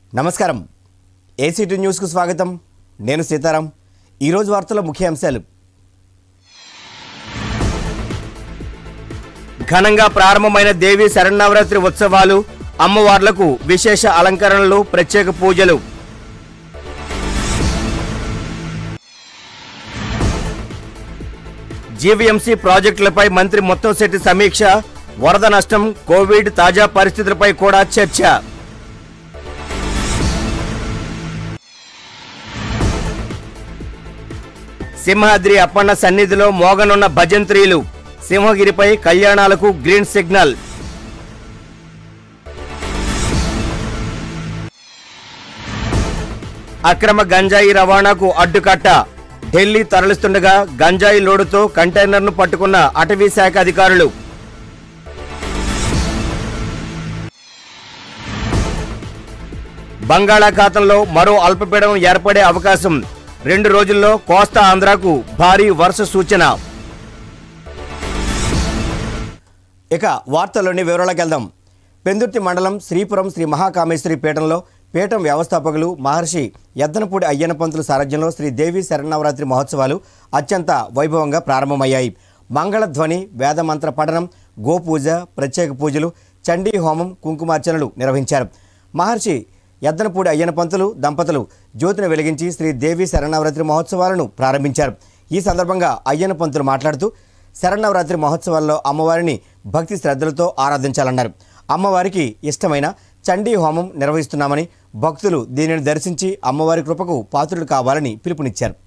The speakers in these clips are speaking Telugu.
నమస్కారం ఏసీటీ న్యూస్కు స్వాగతం నేను సీతారాం ఈరోజు వార్తల ముఖ్య అంశాలు ఘనంగా ప్రారంభమైన దేవి శరన్నవరాత్రి ఉత్సవాలు అమ్మవార్లకు విశేష అలంకరణలు ప్రత్యేక పూజలు జీవీఎంసీ ప్రాజెక్టులపై మంత్రి ముత్తంశెట్టి సమీక్ష వరద నష్టం కోవిడ్ తాజా పరిస్థితులపై కూడా చర్చ సింహాద్రి అప్పన్న సన్నిధిలో మోగనున్న భజంత్రీలు సింహగిరిపై కళ్యాణాలకు గ్రీన్ సిగ్నల్ అక్రమ గంజాయి రవాణాకు అడ్డుకట్ట ఢిల్లీ తరలిస్తుండగా గంజాయి లోడుతో కంటైనర్ను పట్టుకున్న అటవీ శాఖ అధికారులు బంగాళాఖాతంలో మరో అల్పపీడనం ఏర్పడే అవకాశం రెండు రోజుల్లో కోస్తా ఆంధ్రాకు భారీ వర్ష సూచన ఇక వార్తల్లోని వివరాలకు వెళ్దాం పెందుర్తి మండలం శ్రీపురం శ్రీ మహాకామేశ్వరి పీఠంలో పీఠం వ్యవస్థాపకులు మహర్షి ఎద్దనపూడి అయ్యన్న పంతుల సారథ్యంలో శ్రీ దేవి శరణవరాత్రి మహోత్సవాలు అత్యంత వైభవంగా ప్రారంభమయ్యాయి మంగళధ్వని వేదమంత్ర పఠనం గోపూజ ప్రత్యేక పూజలు చండీ హోమం కుంకుమార్చనలు నిర్వహించారు మహర్షి ఎద్దనపూడి అయ్యన్న పంతులు దంపతులు జ్యోతిని వెలిగించి శ్రీ దేవి శరణవరాత్రి మహోత్సవాలను ప్రారంభించారు ఈ సందర్భంగా అయ్యన్న పంతులు మాట్లాడుతూ శరణవరాత్రి మహోత్సవాల్లో అమ్మవారిని భక్తి శ్రద్ధలతో ఆరాధించాలన్నారు అమ్మవారికి ఇష్టమైన చండీ హోమం నిర్వహిస్తున్నామని భక్తులు దీనిని దర్శించి అమ్మవారి కృపకు పాత్రులు కావాలని పిలుపునిచ్చారు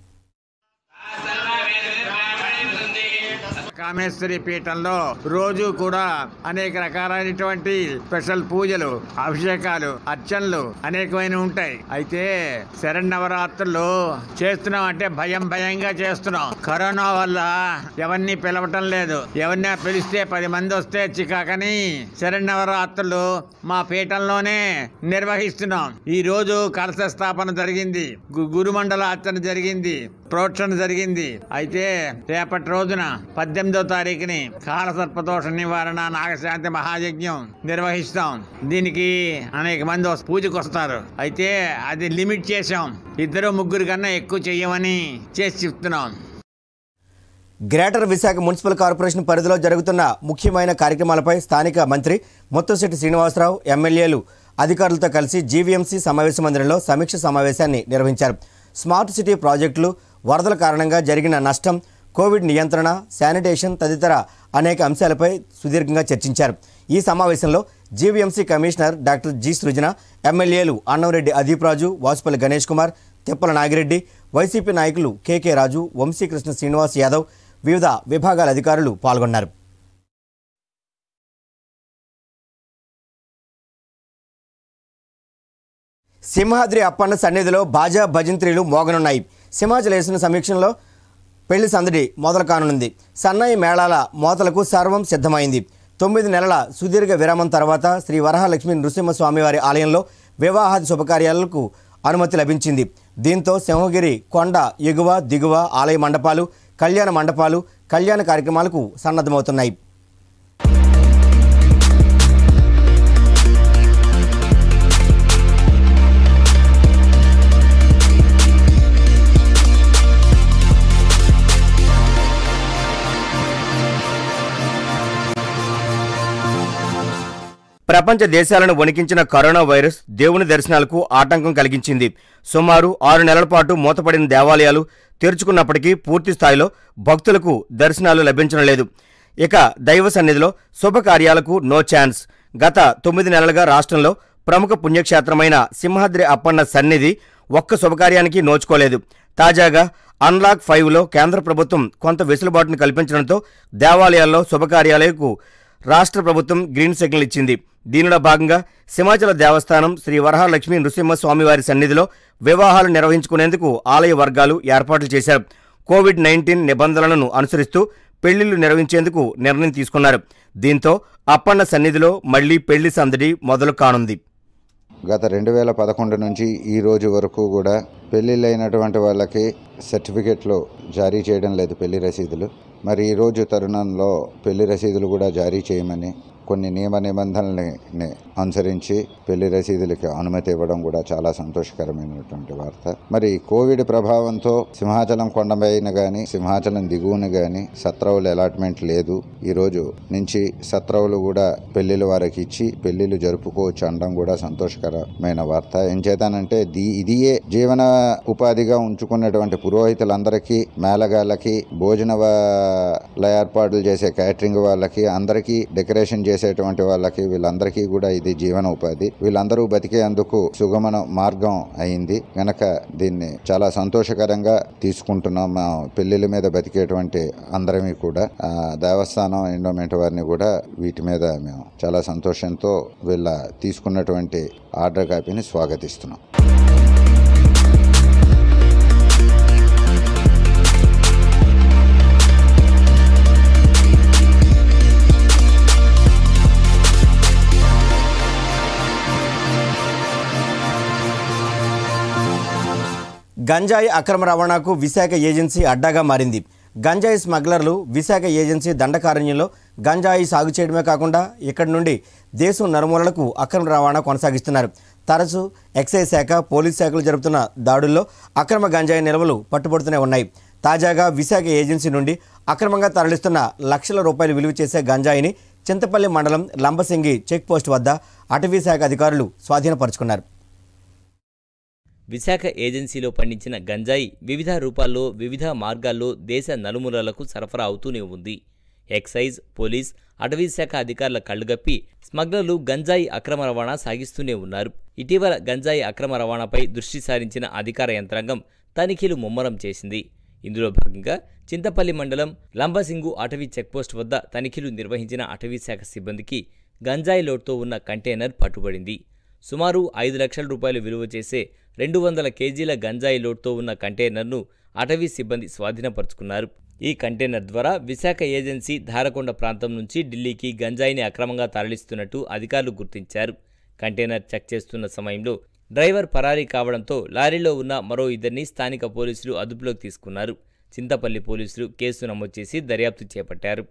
కామేశ్వరి పీఠంలో రోజు కూడా అనేక రకాలైనటువంటి స్పెషల్ పూజలు అభిషేకాలు అర్చనలు అనేకమైన ఉంటాయి అయితే శరణవరాత్రులు చేస్తున్నాం అంటే భయం భయంగా చేస్తున్నాం కరోనా వల్ల ఎవరిని పిలవటం లేదు ఎవరిని పిలిస్తే పది మంది వస్తే చికాకని శరణవరాత్రులు మా పీఠంలోనే నిర్వహిస్తున్నాం ఈ రోజు కలశ స్థాపన జరిగింది గు- గురుమండల అర్చన జరిగింది ప్రోక్షణ జరిగింది అయితే రేపటి రోజున పద్దెనిమిదో తారీఖుని కాలసర్పదోష నివారణ నాగశాంతి మహాయజ్ఞం నిర్వహిస్తాం దీనికి అనేక మంది వస్- పూజకు వస్తారు అయితే అది లిమిట్ చేసాం ఇద్దరు ముగ్గురు కన్నా ఎక్కువ చెయ్యమని చేసి చెప్తున్నాం గ్రేటర్ విశాఖ మున్సిపల్ కార్పొరేషన్ పరిధిలో జరుగుతున్న ముఖ్యమైన కార్యక్రమాలపై స్థానిక మంత్రి ముత్తంశెట్టి శ్రీనివాసరావు ఎమ్మెల్యేలు అధికారులతో కలిసి జీవీఎంసీ సమావేశ మందిరంలో సమీక్ష సమావేశాన్ని నిర్వహించారు స్మార్ట్ సిటీ ప్రాజెక్టులు వరదల కారణంగా జరిగిన నష్టం కోవిడ్ నియంత్రణ శానిటేషన్ తదితర అనేక అంశాలపై సుదీర్ఘంగా చర్చించారు ఈ సమావేశంలో GVMC commissioner doctor G Srujana ఎమ్మెల్యేలు అన్నంరెడ్డి అదీప్ రాజు వాసుపల్లి గణేష్ కుమార్ తిప్పల నాగిరెడ్డి వైసీపీ నాయకులు కేకే రాజు వంశీకృష్ణ శ్రీనివాస్ యాదవ్ వివిధ విభాగాల అధికారులు పాల్గొన్నారు సింహాద్రి అప్పన్న సన్నిధిలో బాజా భజంత్రీలు మోగనున్నాయి సింహాచలేసిన సమీక్షంలో పెళ్లి సందడి మొదలు కానుంది సన్నాయి మేళాల మోతలకు సర్వం సిద్ధమైంది తొమ్మిది నెలల సుదీర్ఘ విరామం తర్వాత శ్రీ వరహాలక్ష్మి నృసింహస్వామివారి ఆలయంలో వివాహాది శుభకార్యాలకు అనుమతి లభించింది దీంతో సింహగిరి కొండ ఎగువ దిగువ ఆలయ మండపాలు కళ్యాణ మండపాలు కళ్యాణ కార్యక్రమాలకు సన్నద్ధమవుతున్నాయి ప్రపంచ దేశాలను వణికించిన కరోనా వైరస్ దేవుని దర్శనాలకు ఆటంకం కలిగించింది సుమారు ఆరు నెలల పాటు మూతపడిన దేవాలయాలు తెరుచుకున్నప్పటికీ పూర్తి స్థాయిలో భక్తులకు దర్శనాలు లభించడం లేదు ఇక దైవ సన్నిధిలో శుభకార్యాలకు నో ఛాన్స్ గత తొమ్మిది నెలలుగా రాష్ట్రంలో ప్రముఖ పుణ్యక్షేత్రమైన సింహాద్రి అప్పన్న సన్నిధి ఒక్క శుభకార్యానికి నోచుకోలేదు తాజాగా అన్లాక్ ఫైవ్లో కేంద్ర ప్రభుత్వం కొంత వెసులుబాటును కల్పించడంతో దేవాలయాల్లో శుభకార్యాలకు రాష్ట్ర ప్రభుత్వం గ్రీన్ సిగ్నల్ ఇచ్చింది దీనిలో భాగంగా సింహాచల దేవస్థానం శ్రీ వరహాలక్ష్మి నృసింహస్వామివారి సన్నిధిలో వివాహాలు నిర్వహించుకునేందుకు ఆలయ వర్గాలు ఏర్పాట్లు చేశారు కోవిడ్ నైన్టీన్ నిబంధనలను అనుసరిస్తూ పెళ్లిళ్లు నిర్వహించేందుకు నిర్ణయం తీసుకున్నారు దీంతో అప్పన్న సన్నిధిలో మళ్లీ పెళ్లి సందడి మొదలు కానుంది గత రెండు వేల పదకొండు నుంచి ఈ రోజు వరకు కూడా పెళ్ళిళ్ళైనటువంటి వాళ్ళకి సర్టిఫికెట్లు జారీ చేయడం లేదు పెళ్లి రసీదులు మరి ఈ రోజు తరుణంలో పెళ్లి రసీదులు కూడా జారీ చేయమని కొన్ని నియమ నిబంధనల్ని అనుసరించి పెళ్లి రసీదులకి అనుమతి ఇవ్వడం కూడా చాలా సంతోషకరమైనటువంటి వార్త మరి కోవిడ్ ప్రభావంతో సింహాచలం కొండపైన కానీ సింహాచలం దిగువన కానీ సత్రవులు అలాట్మెంట్ లేదు ఈ రోజు నుంచి సత్రవులు కూడా పెళ్లిళ్ళ వారికి ఇచ్చి పెళ్లిళ్ళు జరుపుకోవచ్చు అనడం కూడా సంతోషకరమైన వార్త ఏం చేతానంటే ది ఇదియే జీవన ఉపాధిగా ఉంచుకున్నటువంటి పురోహితులందరికీ మేళగాళ్ళకి భోజన వా- ఏర్పాట్లు చేసే క్యాటరింగ్ వాళ్ళకి అందరికీ డెకరేషన్ చేసేటువంటి వాళ్ళకి వీళ్ళందరికీ కూడా ఇది జీవన ఉపాధి వీళ్ళందరూ బతికేందుకు సుగమన మార్గం అయింది గనక దీన్ని చాలా సంతోషకరంగా తీసుకుంటున్నాం మా పెళ్లిళ్ళ మీద బతికేటువంటి అందరమీ కూడా ఆ, దేవస్థానం ఎండోమెంట్ వారిని కూడా వీటి మీద మేము చాలా సంతోషంతో వీళ్ళ తీసుకున్నటువంటి ఆర్డర్ కాపీని స్వాగతిస్తున్నాం గంజాయి అక్రమ రవాణాకు విశాఖ ఏజెన్సీ అడ్డాగా మారింది గంజాయి స్మగ్లర్లు విశాఖ ఏజెన్సీ దండకారణ్యంలో గంజాయి సాగు చేయడమే కాకుండా ఇక్కడి నుండి దేశం నలుమూలలకు అక్రమ రవాణా కొనసాగిస్తున్నారు తరచూ ఎక్సైజ్ శాఖ పోలీస్ శాఖలు జరుపుతున్న దాడుల్లో అక్రమ గంజాయి నిల్వలు పట్టుబడుతూనే ఉన్నాయి తాజాగా విశాఖ ఏజెన్సీ నుండి అక్రమంగా తరలిస్తున్న లక్షల రూపాయలు విలువ చేసే గంజాయిని చింతపల్లి మండలం లంబసింగి చెక్ పోస్ట్ వద్ద అటవీ శాఖ అధికారులు స్వాధీనపరుచుకున్నారు విశాఖ ఏజెన్సీలో పండించిన గంజాయి వివిధ రూపాల్లో వివిధ మార్గాల్లో దేశ నలుమూలలకు సరఫరా అవుతూనే ఉంది ఎక్సైజ్ పోలీస్ అటవీ శాఖ అధికారుల కళ్లుగప్పి స్మగ్లర్లు గంజాయి అక్రమ రవాణా సాగిస్తూనే ఉన్నారు ఇటీవల గంజాయి అక్రమ రవాణాపై దృష్టి సారించిన అధికార యంత్రాంగం తనిఖీలు ముమ్మరం చేసింది ఇందులో భాగంగా చింతపల్లి మండలం లంబసింగు అటవీ చెక్పోస్ట్ వద్ద తనిఖీలు నిర్వహించిన అటవీ శాఖ సిబ్బందికి గంజాయి లోడ్తో ఉన్న కంటైనర్ పట్టుబడింది సుమారు ఐదు లక్షల రూపాయలు విలువ చేసే రెండు వందల కేజీల గంజాయి లోడ్తో ఉన్న కంటైనర్ను అటవీ సిబ్బంది స్వాధీనపరుచుకున్నారు ఈ కంటైనర్ ద్వారా విశాఖ ఏజెన్సీ ధారకొండ ప్రాంతం నుంచి ఢిల్లీకి గంజాయిని అక్రమంగా తరలిస్తున్నట్టు అధికారులు గుర్తించారు కంటైనర్ చెక్ చేస్తున్న సమయంలో డ్రైవర్ పరారీ కావడంతో లారీలో ఉన్న మరో ఇద్దరిని స్థానిక పోలీసులు అదుపులోకి తీసుకున్నారు చింతపల్లి పోలీసులు కేసు నమోదు చేసి దర్యాప్తు చేపట్టారు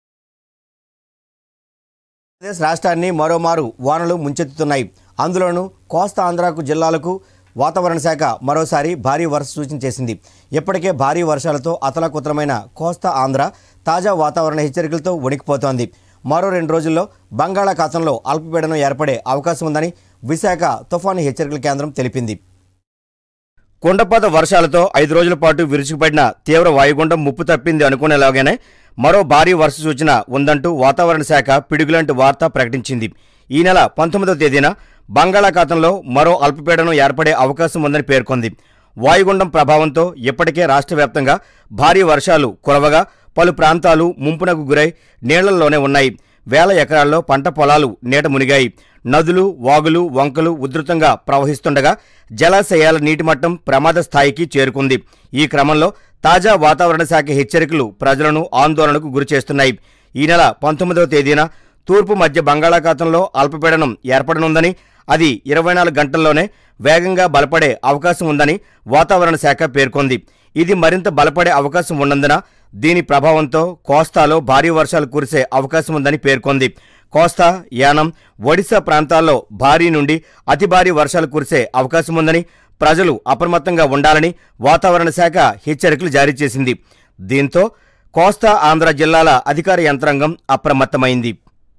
ఆంధ్రప్రదేశ్ రాష్ట్రాన్ని మరోమారు వానలు ముంచెత్తుతున్నాయి అందులోనూ కోస్తా ఆంధ్రాకు జిల్లాలకు వాతావరణ శాఖ మరోసారి భారీ వర్ష సూచన చేసింది ఇప్పటికే భారీ వర్షాలతో అతలాకుతలమైన కోస్తా ఆంధ్ర తాజా వాతావరణ హెచ్చరికలతో వణికిపోతోంది మరో రెండు రోజుల్లో బంగాళాఖాతంలో అల్పపీడనం ఏర్పడే అవకాశం ఉందని విశాఖ తుఫాను హెచ్చరికల కేంద్రం తెలిపింది కుండపాత వర్షాలతో ఐదు రోజుల పాటు విరుచుకుపడిన తీవ్ర వాయుగుండం ముప్పు తప్పింది అనుకునేలాగానే మరో భారీ వర్ష సూచన ఉందంటూ వాతావరణ శాఖ పిడుగులాంటి వార్త ప్రకటించింది ఈ నెల పంతొమ్మిదవ తేదీన బంగాళాఖాతంలో మరో అల్పపీడనం ఏర్పడే అవకాశం ఉందని పేర్కొంది వాయుగుండం ప్రభావంతో ఇప్పటికే రాష్ట్ర వ్యాప్తంగా భారీ వర్షాలు కురవగా పలు ప్రాంతాలు ముంపునకు గురై నీళ్లలోనే ఉన్నాయి వేల ఎకరాల్లో పంట పొలాలు నీట మునిగాయి నదులు వాగులు వంకలు ఉధృతంగా ప్రవహిస్తుండగా జలాశయాల నీటి మట్టం ప్రమాద స్థాయికి చేరుకుంది ఈ క్రమంలో తాజా వాతావరణ శాఖ హెచ్చరికలు ప్రజలను ఆందోళనకు గురిచేస్తున్నాయి ఈ నెల పంతొమ్మిదవ తేదీన తూర్పు మధ్య బంగాళాఖాతంలో అల్పపీడనం ఏర్పడనుందని అది ఇరవై నాలుగు గంటల్లోనే వేగంగా బలపడే అవకాశం ఉందని వాతావరణ శాఖ పేర్కొంది ఇది మరింత బలపడే అవకాశం ఉన్నందున దీని ప్రభావంతో కోస్తాలో భారీ వర్షాలు కురిసే అవకాశం ఉందని పేర్కొంది కోస్తా యానం ఒడిశా ప్రాంతాల్లో భారీ నుండి అతి భారీ వర్షాలు కురిసే అవకాశం ఉందని ప్రజలు అప్రమత్తంగా ఉండాలని వాతావరణ శాఖ హెచ్చరికలు జారీ చేసింది దీంతో కోస్తా ఆంధ్ర జిల్లాల అధికార యంత్రాంగం అప్రమత్తమైంది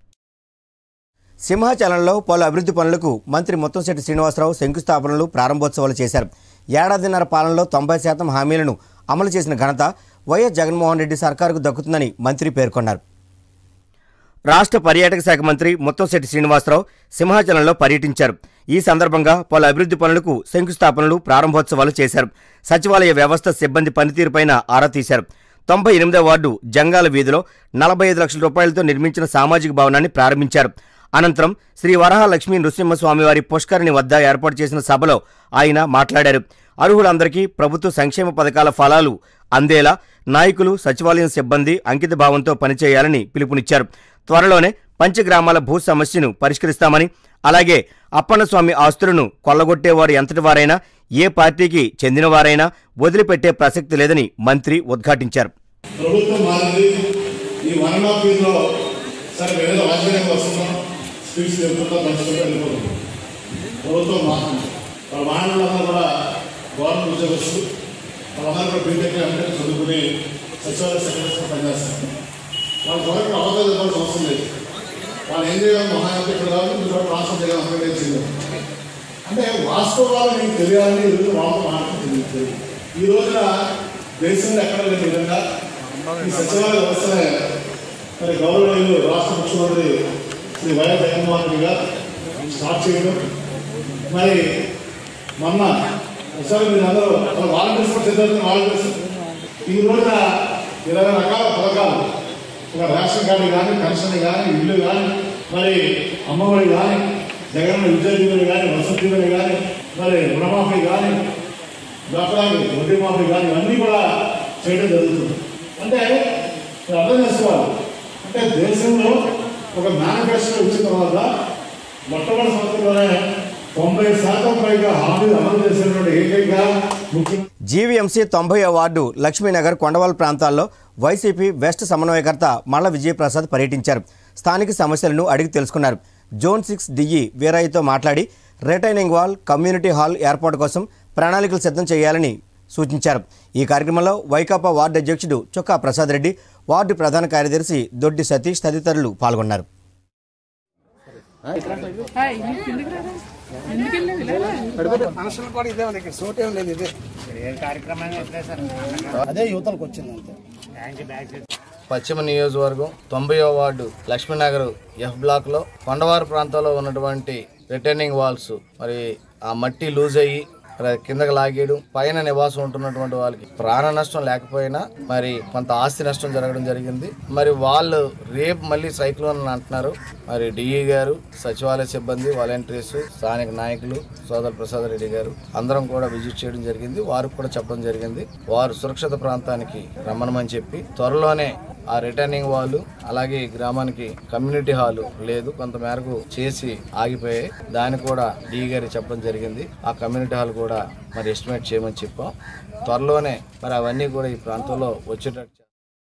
సింహాచలంలో పలు అభివృద్ధి పనులకు మంత్రి ముత్తంశెట్టి శ్రీనివాసరావు శంకుస్థాపనలు ప్రారంభోత్సవాలు చేశారు ఏడాదిన్నర పాలనలో తొంభై శాతం హామీలను అమలు చేసిన ఘనత వైఎస్ జగన్మోహన్ రెడ్డి సర్కారుకు దక్కుతుందని మంత్రి పేర్కొన్నారు రాష్ట్ర పర్యాటక శాఖ మంత్రి ముత్తంశెట్టి శ్రీనివాసరావు సింహాచలంలో పర్యటించారు ఈ సందర్భంగా పలు అభివృద్ధి పనులకు శంకుస్థాపనలు ప్రారంభోత్సవాలు చేశారు సచివాలయ వ్యవస్థ సిబ్బంది పనితీరుపైన ఆరా తీశారు తొంభై ఎనిమిదో వార్డు జంగాల వీధిలో నలభై ఐదు లక్షల రూపాయలతో నిర్మించిన సామాజిక భవనాన్ని ప్రారంభించారు అనంతరం శ్రీ వరహాలక్ష్మీ నృసింహస్వామివారి పుష్కరిణి వద్ద ఏర్పాటు చేసిన సభలో ఆయన మాట్లాడారు అర్హులందరికీ ప్రభుత్వ సంక్షేమ పథకాల ఫలాలు అందేలా నాయకులు సచివాలయం సిబ్బంది అంకిత భావంతో పనిచేయాలని పిలుపునిచ్చారు త్వరలోనే పంచగ్రామాల భూ సమస్యను పరిష్కరిస్తామని అలాగే అప్పన్నస్వామి ఆస్తులను కొల్లగొట్టేవారు ఎంతటి వారైనా ఏ పార్టీకి చెందినవారైనా వదిలిపెట్టే ప్రసక్తి లేదని మంత్రి ఉద్ఘాటించారు ప్రభుత్వం మారింది ఈ వన్ ఆఫ్ లో సరే ఏదో రాజకీయంగా వస్తున్నాం స్పీచ్ చెప్తుంటా పంచుకుంటూ వెళ్ళిపోతున్నాం ప్రభుత్వం మాట్లాడు వాళ్ళ మాట్లాడాలన్నా కూడా గవర్నమెంట్ ఉద్యోగస్తులు వాళ్ళందరూ కూడా బీటెక్ ఎంటెక్ చదువుకుని సచివాలయ సెక్రటరీగా పనిచేస్తారు వాళ్ళ కొరకు అవకాశం ఇవ్వాల్సిన అవసరం లేదు వాళ్ళు ఏం చేయాలి మహాయంత్రి ఇక్కడ రావాలి మీరు కూడా ట్రాన్స్ఫర్ చేయాలి అక్కడ చేయాలి అంటే వాస్తవాలు మీకు తెలియాలని ఈరోజు వాళ్ళతో మాట్లాడుతుంది ఈ రోజున దేశంలో ఎక్కడ లేని విధంగా ఈ సచివాలయ వ్యవస్థనే మరి గౌరవనీయులు రాష్ట్ర ముఖ్యమంత్రి శ్రీ వైఎస్ జగన్మోహన్ రెడ్డి గారు స్టార్ట్ చేయడం మరి మొన్న ఒకసారి మీరు అందరూ వాలంటీర్స్ కూడా సిద్ధార్థ వాలంటీర్స్ ఈ రోజున ఇరవై రకాల పథకాలు ఒక రేషన్ కార్డు కానీ పెన్షన్ కానీ ఇల్లు కానీ మరి అమ్మఒడి కానీ జగన్ విద్యా దీవెన కానీ వసతి దీవెన కానీ మరి రుణమాఫీ కానీ దసరాకి వడ్డీ మాఫీ కానీ ఇవన్నీ కూడా చేయడం జరుగుతుంది అంటే మీరు అర్థం చేసుకోవాలి అంటే దేశంలో ఒక మేనిఫెస్టో ఇచ్చిన తర్వాత మొట్టమొదటి సంవత్సరంలోనే తొంభై శాతం పైగా హామీలు అమలు చేసినటువంటి ఏకైక ముఖ్యమంత్రి జీవీఎంసీ తొంభై వార్డు లక్ష్మీనగర్ కొండవాల్ ప్రాంతాల్లో వైసీపీ వెస్ట్ సమన్వయకర్త మల్ల విజయప్రసాద్ పర్యటించారు స్థానిక సమస్యలను అడిగి తెలుసుకున్నారు జోన్ సిక్స్ డిఈ వీరయ్యతో మాట్లాడి రిటైనింగ్ వాల్ కమ్యూనిటీ హాల్ ఏర్పాటు కోసం ప్రణాళికలు సిద్ధం చేయాలని సూచించారు ఈ కార్యక్రమంలో వైకాపా వార్డు అధ్యక్షుడు చొక్కా ప్రసాద్ రెడ్డి వార్డు ప్రధాన కార్యదర్శి దొడ్డి సతీష్ తదితరులు పాల్గొన్నారు అదే యువతలకు వచ్చింది అంతే పశ్చిమ నియోజకవర్గం తొంభైవ వార్డు లక్ష్మీనగర్ ఎఫ్ బ్లాక్లో కొండవారు ప్రాంతంలో ఉన్నటువంటి రిటర్నింగ్ వాల్స్ మరి ఆ మట్టి లూజ్ అయ్యి మరి కిందకి లాగేయడం పైన నివాసం ఉంటున్నటువంటి వాళ్ళకి ప్రాణ నష్టం లేకపోయినా మరి కొంత ఆస్తి నష్టం జరగడం జరిగింది మరి వాళ్ళు రేపు మళ్ళీ సైక్లోన్ అని అంటున్నారు మరి డిఈ గారు సచివాలయ సిబ్బంది వాలంటీర్స్ స్థానిక నాయకులు సోదర ప్రసాద్ రెడ్డి గారు అందరం కూడా విజిట్ చేయడం జరిగింది వారికి కూడా చెప్పడం జరిగింది వారు సురక్షిత ప్రాంతానికి రమ్మనమని చెప్పి త్వరలోనే ఆ రిటర్నింగ్ వాళ్ళు అలాగే ఈ గ్రామానికి కమ్యూనిటీ హాల్ లేదు కొంత మేరకు చేసి ఆగిపోయాయి దాన్ని కూడా డీ గారి చెప్పడం జరిగింది ఆ కమ్యూనిటీ హాల్ కూడా మరి ఎస్టిమేట్ చేయమని చెప్పాం త్వరలోనే మరి అవన్నీ కూడా ఈ ప్రాంతంలో వచ్చేటట్టు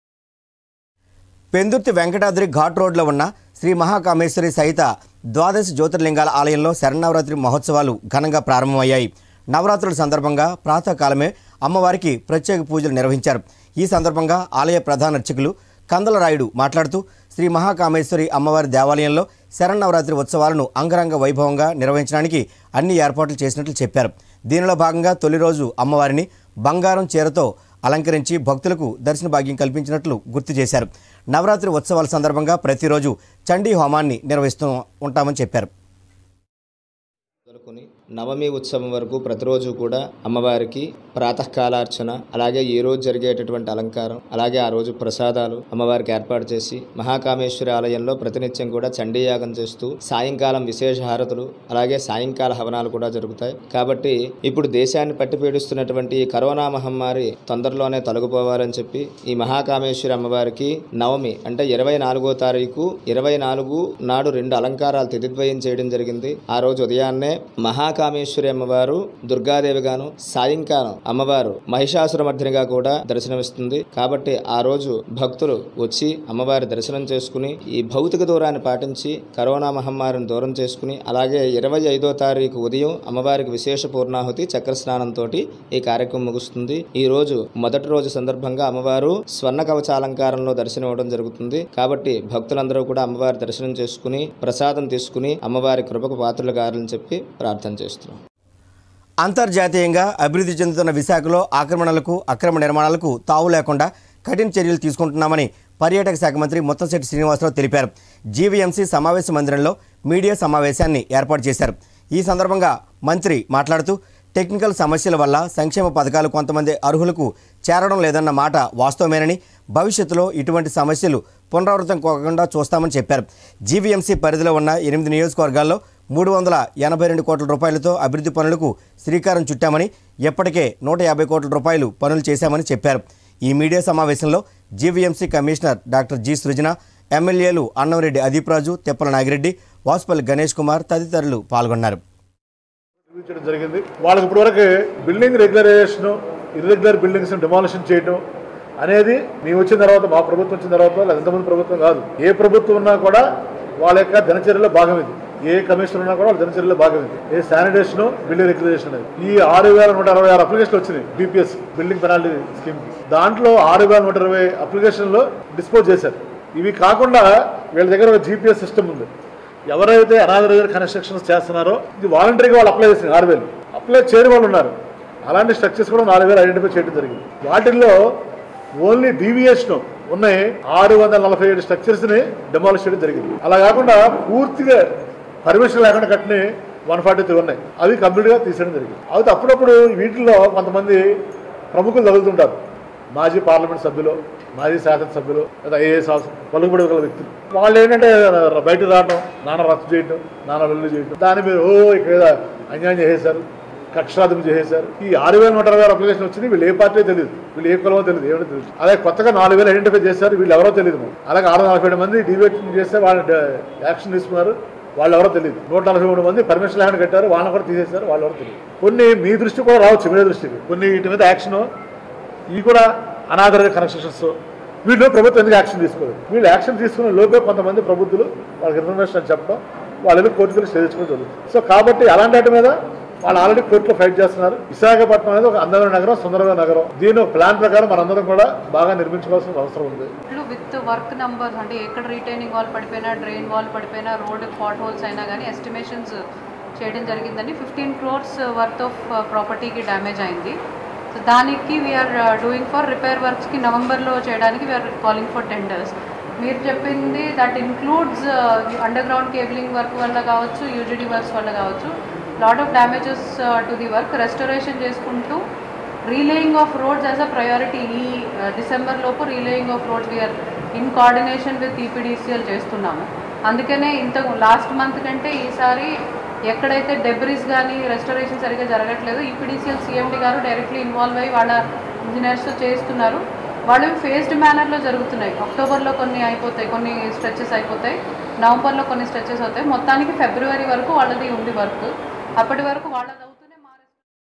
పెందుర్తి వెంకటాద్రి ఘాట్ రోడ్లో ఉన్న శ్రీ మహాకామేశ్వరి సహిత ద్వాదశ జ్యోతిర్లింగాల ఆలయంలో శరన్నవరాత్రి మహోత్సవాలు ఘనంగా ప్రారంభమయ్యాయి నవరాత్రుల సందర్భంగా ప్రాతకాలమే అమ్మవారికి ప్రత్యేక పూజలు నిర్వహించారు ఈ సందర్భంగా ఆలయ ప్రధాన అర్చకులు కందలరాయుడు మాట్లాడుతూ శ్రీ మహాకామేశ్వరి అమ్మవారి దేవాలయంలో శరన్నవరాత్రి ఉత్సవాలను అంగరంగ వైభవంగా నిర్వహించడానికి అన్ని ఏర్పాట్లు చేసినట్లు చెప్పారు దీనిలో భాగంగా తొలి రోజు అమ్మవారిని బంగారం చీరతో అలంకరించి భక్తులకు దర్శన భాగ్యం కల్పించినట్లు గుర్తు చేశారు నవరాత్రి ఉత్సవాల సందర్భంగా ప్రతిరోజు చండీ హోమాన్ని నిర్వహిస్తూ ఉంటామని చెప్పారు మొదలుకొని నవమి ఉత్సవం వరకు ప్రతిరోజు కూడా అమ్మవారికి ప్రాతకాలార్చన అలాగే ఈ రోజు జరిగేటటువంటి అలంకారం అలాగే ఆ రోజు ప్రసాదాలు అమ్మవారికి ఏర్పాటు చేసి మహాకామేశ్వరి ఆలయంలో ప్రతినిత్యం కూడా చండీయాగం చేస్తూ సాయంకాలం విశేష హారతులు అలాగే సాయంకాల హవనాలు కూడా జరుగుతాయి కాబట్టి ఇప్పుడు దేశాన్ని పట్టి పీడిస్తున్నటువంటి ఈ కరోనా మహమ్మారి తొందరలోనే తొలగిపోవాలని చెప్పి ఈ మహాకామేశ్వరి అమ్మవారికి నవమి అంటే ఇరవై నాలుగో తారీఖు ఇరవై నాలుగు నాడు రెండు అలంకారాలు తిథిద్వయం చేయడం జరిగింది ఆ రోజు ఉదయాన్నే మహాకామేశ్వరి అమ్మవారు దుర్గాదేవిగాను సాయంకాలం అమ్మవారు మహిషాసురమర్ధినిగా కూడా దర్శనమిస్తుంది కాబట్టి ఆ రోజు భక్తులు వచ్చి అమ్మవారి దర్శనం చేసుకుని ఈ భౌతిక దూరాన్ని పాటించి కరోనా మహమ్మారిని దూరం చేసుకుని అలాగే ఇరవై ఐదో తారీఖు ఉదయం అమ్మవారికి విశేష పూర్ణాహుతి చక్ర స్నానంతో ఈ కార్యక్రమం ముగుస్తుంది ఈ రోజు మొదటి రోజు సందర్భంగా అమ్మవారు స్వర్ణ కవచ అలంకారంలో దర్శనం ఇవ్వడం జరుగుతుంది కాబట్టి భక్తులందరూ కూడా అమ్మవారి దర్శనం చేసుకుని ప్రసాదం తీసుకుని అమ్మవారి కృపకు పాత్రలు కావాలని చెప్పి ప్రార్థన చేస్తున్నాం అంతర్జాతీయంగా అభివృద్ధి చెందుతున్న విశాఖలో ఆక్రమణలకు అక్రమ నిర్మాణాలకు తావు లేకుండా కఠిన చర్యలు తీసుకుంటున్నామని పర్యాటక శాఖ మంత్రి ముత్తంశెట్టి శ్రీనివాసరావు తెలిపారు జీవీఎంసీ సమావేశ మందిరంలో మీడియా సమావేశాన్ని ఏర్పాటు చేశారు ఈ సందర్భంగా మంత్రి మాట్లాడుతూ టెక్నికల్ సమస్యల వల్ల సంక్షేమ పథకాలు కొంతమంది అర్హులకు చేరడం లేదన్న మాట వాస్తవమేనని భవిష్యత్తులో ఇటువంటి సమస్యలు పునరావృతం కాకుండా చూస్తామని చెప్పారు జీవీఎంసీ పరిధిలో ఉన్న ఎనిమిది నియోజకవర్గాల్లో మూడు వందల ఎనభై రెండు కోట్ల రూపాయలతో అభివృద్ధి పనులకు శ్రీకారం చుట్టామని ఎప్పటికే నూట యాభై కోట్ల రూపాయలు పనులు చేశామని చెప్పారు ఈ మీడియా సమావేశంలో GVMC commissioner doctor G Srujana ఎమ్మెల్యేలు అన్నంరెడ్డి అదీప్ రాజు తెప్పల నాగిరెడ్డి వాసుపల్లి గణేష్ కుమార్ తదితరులు పాల్గొన్నారు చూపించడం జరిగింది వాళ్ళకి ఇప్పటివరకు building regularization irregular buildings demolition చేయడం అనేది మేము వచ్చిన తర్వాత మా ప్రభుత్వం వచ్చిన తర్వాత లేదా ఎంతమంది ప్రభుత్వం కాదు ఏ ప్రభుత్వం ఉన్నా కూడా వాళ్ళ యొక్క దినచర్యలో భాగం ఇది ఏ కమిషన్ ఉన్నా కూడా వాళ్ళ దినచర్యలో భాగం ఇది ఏ శానిటేషన్ బిల్డింగ్ రెగ్యులేషన్ అనేది ఈ ఆరు వేల నూట అరవై ఆరు అప్లికేషన్లు వచ్చినాయి బీపీఎస్ బిల్డింగ్ పెనాల్టీ స్కీమ్ దాంట్లో ఆరు వేల నూట ఇరవై అప్లికేషన్లో డిస్పోజ్ చేశారు ఇవి కాకుండా వీళ్ళ దగ్గర ఒక జీపీఎస్ సిస్టమ్ ఉంది ఎవరైతే అనాథరైజర్ కన్స్ట్రక్షన్స్ చేస్తున్నారో ఇది వాలంటరీగా వాళ్ళు అప్లై చేసింది ఆరు వేలు అప్లై చేయని వాళ్ళు ఉన్నారు అలాంటి స్ట్రక్చర్స్ కూడా నాలుగు వేలు ఐడెంటిఫై చేయడం జరిగింది వాటిల్లో ఓన్లీ డీవియేషన్ ఉన్నాయి ఆరు వందల నలభై ఏడు స్ట్రక్చర్స్ ని డెమాలిష్ చేయడం జరిగింది అలా కాకుండా పూర్తిగా పర్మిషన్ లేకుండా కట్టిన వన్ ఫార్టీ త్రీ ఉన్నాయి అవి కంప్లీట్ గా తీసేయడం జరిగింది అయితే అప్పుడప్పుడు వీటిల్లో కొంతమంది ప్రముఖులు తగులుతుంటారు మాజీ పార్లమెంట్ సభ్యులు మాజీ శాసనసభ్యులు లేదా ఐఏఎస్ పలుకుబడి గల వ్యక్తులు వాళ్ళు ఏంటంటే బయట రావడం నాన్న రద్దు చేయడం నాన్న వెల్లు చేయడం దాని మీద ఓ ఇక్కడ ఏదో అన్యాయం చేసేశారు కక్షాదింపు చేసేశారు ఈ ఆరు వేల నూట అరవై ఆరు అప్లికేషన్ వచ్చింది వీళ్ళు ఏ పార్టీ తెలియదు వీళ్ళు ఏ కులమో తెలియదు ఏమిటో తెలియదు అలాగే కొత్తగా నాలుగు వేలు ఐడెంటిఫై చేశారు వీళ్ళు ఎవరో తెలియదు మాకు. అలాగే ఆరు వందల నలభై ఏడు మంది డివేషన్ చేస్తే వాళ్ళు యాక్షన్ తీసుకున్నారు వాళ్ళు ఎవరో తెలియదు నూట నలభై మూడు మంది పర్మిషన్ లేకుండా కట్టారు వాళ్ళని కూడా తీసేశారు వాళ్ళు ఎవరో తెలియదు కొన్ని మీ దృష్టి కూడా రావచ్చు మీ దృష్టికి కొన్ని వీటి మీద యాక్షన్ ఇవి కూడా అనాథరైన కన్స్ట్రక్షన్స్ వీళ్ళు ప్రభుత్వం ఎందుకు యాక్షన్ తీసుకోలేదు వీళ్ళు యాక్షన్ తీసుకున్న లోపే కొంతమంది ప్రభుత్వులు వాళ్ళకి ఇన్ఫర్మేషన్ అని చెప్పడం వాళ్ళు కోర్టుకు స్టే తెచ్చుకోవడం జరుగుతుంది సో కాబట్టి అలాంటి వాటి మీద వాళ్ళు ఆల్రెడీ కోర్టులో ఫైట్ చేస్తున్నారు విశాఖపట్నం అనేది ఒక అందమైన నగరం సుందరమైన నగరం దీని ప్లాన్ ప్రకారం మనందరం కూడా బాగా నిర్మించుకోవాల్సిన అవసరం ఉంది ఇట్లు విత్ వర్క్ నంబర్స్ అంటే ఎక్కడ రీటైనింగ్ వాల్ పడిపోయినా డ్రైన్ వాల్ పడిపోయినా రోడ్ పాట్ హోల్స్ అయినా కానీ ఎస్టిమేషన్స్ చేయడం జరిగిందండి ఫిఫ్టీన్ క్రోర్స్ వర్త్ ఆఫ్ ప్రాపర్టీకి డ్యామేజ్ అయింది సో దానికి వీఆర్ డూయింగ్ ఫర్ రిపేర్ వర్క్స్కి నవంబర్లో చేయడానికి వీఆర్ కాలింగ్ ఫర్ టెండర్స్ మీరు చెప్పింది that includes underground cabling work వల్ల కావచ్చు యూజీడీ వర్క్స్ వల్ల కావచ్చు lot of damages to the work restoration చేసుకుంటూ relaying of roads as a priority ఈ డిసెంబర్ లోపు రీలేయింగ్ of roads we're in coordination with EPDCL చేస్తున్నాము అందుకనే ఇంత లాస్ట్ మంత్ కంటే ఈసారి ఎక్కడైతే డెబ్రిస్ కానీ రెస్టరేషన్ సరిగ్గా జరగట్లేదు ఈపీడీసీఎల్ సీఎండి గారు డైరెక్ట్లీ ఇన్వాల్వ్ అయ్యి వాళ్ళ ఇంజనీర్స్ చేస్తున్నారు వాళ్ళు ఫేస్డ్ మేనర్లో జరుగుతున్నాయి అక్టోబర్లో కొన్ని అయిపోతాయి కొన్ని స్ట్రెచెస్ అయిపోతాయి నవంబర్లో కొన్ని స్ట్రెచెస్ అవుతాయి మొత్తానికి ఫిబ్రవరి వరకు వాళ్ళది ఉంది వర్క్ అప్పటి వరకు వాళ్ళది అవుతూనే మా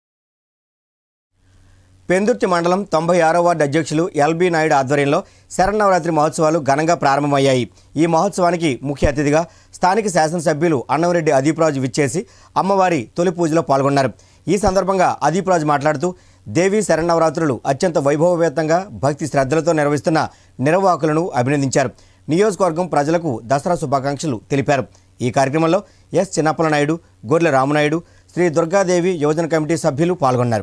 పెందుర్తి మండలం తొంభై ఆరో వార్డు అధ్యక్షులు ఎల్బి నాయుడు ఆధ్వర్యంలో శరన్నవరాత్రి మహోత్సవాలు ఘనంగా ప్రారంభమయ్యాయి ఈ మహోత్సవానికి ముఖ్య అతిథిగా స్థానిక శాసనసభ్యులు అన్నవరెడ్డి అదీప్రాజు విచ్చేసి అమ్మవారి తొలి పూజలో పాల్గొన్నారు ఈ సందర్భంగా అదీప్రాజు మాట్లాడుతూ దేవీ శరన్నవరాత్రులు అత్యంత వైభవవేత్తంగా భక్తి శ్రద్ధలతో నిర్వహిస్తున్న నిర్వాహకులను అభినందించారు నియోజకవర్గం ప్రజలకు దసరా శుభాకాంక్షలు తెలిపారు ఈ కార్యక్రమంలో ఎస్ చిన్నప్పల నాయుడు గొర్రెల రామనాయుడు శ్రీ దుర్గాదేవి యోజన కమిటీ సభ్యులు పాల్గొన్నారు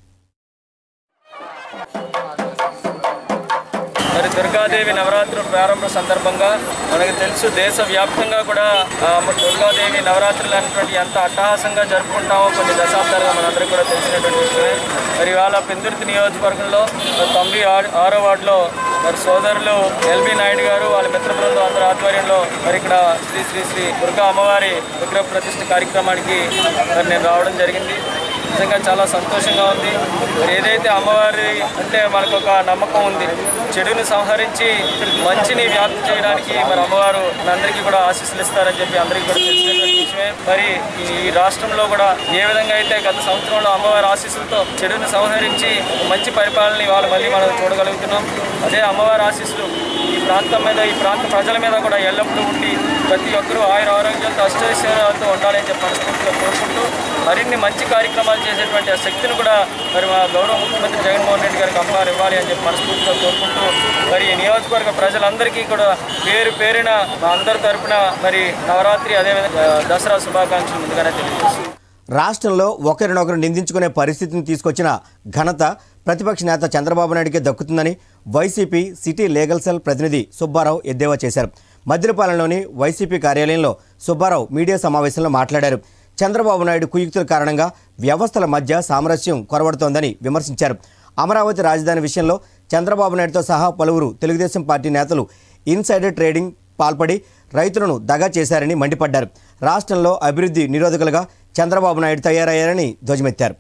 మరి దుర్గాదేవి నవరాత్రుల ప్రారంభ సందర్భంగా మనకు తెలుసు దేశవ్యాప్తంగా కూడా ఆ, దుర్గాదేవి నవరాత్రులు అనేటువంటి ఎంత అట్టహాసంగా జరుపుకుంటామో కొన్ని దశాబ్దాలుగా మనందరికీ కూడా తెలిసినటువంటి విషయమే మరి ఇవాళ పెందుర్తి నియోజకవర్గంలో తొంభై ఆరు ఆరో వార్డులో మరి సోదరులు ఎల్బి నాయుడు గారు వాళ్ళ మిత్ర బృందం అందరి ఆధ్వర్యంలో మరి ఇక్కడ శ్రీ శ్రీ శ్రీ దుర్గా అమ్మవారి విగ్రహ ప్రతిష్ఠ కార్యక్రమానికి మరి నేను రావడం జరిగింది నిజంగా చాలా సంతోషంగా ఉంది మరి ఏదైతే అమ్మవారి అంటే మనకు ఒక నమ్మకం ఉంది చెడుని సంహరించి మంచిని వ్యాప్తి చేయడానికి మరి అమ్మవారు మనందరికీ కూడా ఆశీస్సులు ఇస్తారని చెప్పి అందరికీ కూడా తెలిసినటువంటి విషయమే మరి ఈ రాష్ట్రంలో కూడా ఏ విధంగా అయితే గత సంవత్సరంలో అమ్మవారి ఆశీస్సులతో చెడుని సంహరించి మంచి పరిపాలన ఇవాళ మళ్ళీ మనం చూడగలుగుతున్నాం అదే అమ్మవారి ఆశీస్సులు ఈ ప్రాంతం మీద ఈ ప్రాంత ప్రజల మీద కూడా ఎల్లప్పుడూ ఉండి ప్రతి ఒక్కరూ ఆయుర ఆరోగ్యాలతో అష్టైశ్వర్యాలతో ఉండాలని చెప్పి మనస్ఫూర్తిగా కోరుకుంటూ మరిన్ని మంచి కార్యక్రమాలు చేసేటువంటి ఆ శక్తిని కూడా మరి మా గౌరవ ముఖ్యమంత్రి జగన్మోహన్ రెడ్డి గారికి అమ్మవారు ఇవ్వాలి అని చెప్పి మనస్ఫూర్తిగా కోరుకుంటూ మరి ఈ నియోజకవర్గ ప్రజలందరికీ కూడా పేరు పేరున మా అందరి తరపున మరి నవరాత్రి అదేవిధంగా దసరా శుభాకాంక్షలు ముందుగానే తెలియజేస్తున్నాను రాష్ట్రంలో ఒకరినొకరు నిందించుకునే పరిస్థితిని తీసుకొచ్చిన ఘనత ప్రతిపక్ష నేత చంద్రబాబు నాయుడికే దక్కుతుందని వైసీపీ సిటీ లీగల్ సెల్ ప్రతినిధి సుబ్బారావు ఎద్దేవా చేశారు మద్దిలపాలెంలోని వైసీపీ కార్యాలయంలో సుబ్బారావు మీడియా సమావేశంలో మాట్లాడారు చంద్రబాబు నాయుడు కుయుక్తుల కారణంగా వ్యవస్థల మధ్య సామరస్యం కొరవడుతోందని విమర్శించారు అమరావతి రాజధాని విషయంలో చంద్రబాబు నాయుడుతో సహా పలువురు తెలుగుదేశం పార్టీ నేతలు ఇన్సైడర్ ట్రేడింగ్ పాల్పడి రైతులను దగా చేశారని మండిపడ్డారు రాష్ట్రంలో అభివృద్ధి నిరోధకులుగా చంద్రబాబు నాయుడు తయారయ్యారని ధ్వజమెత్తారు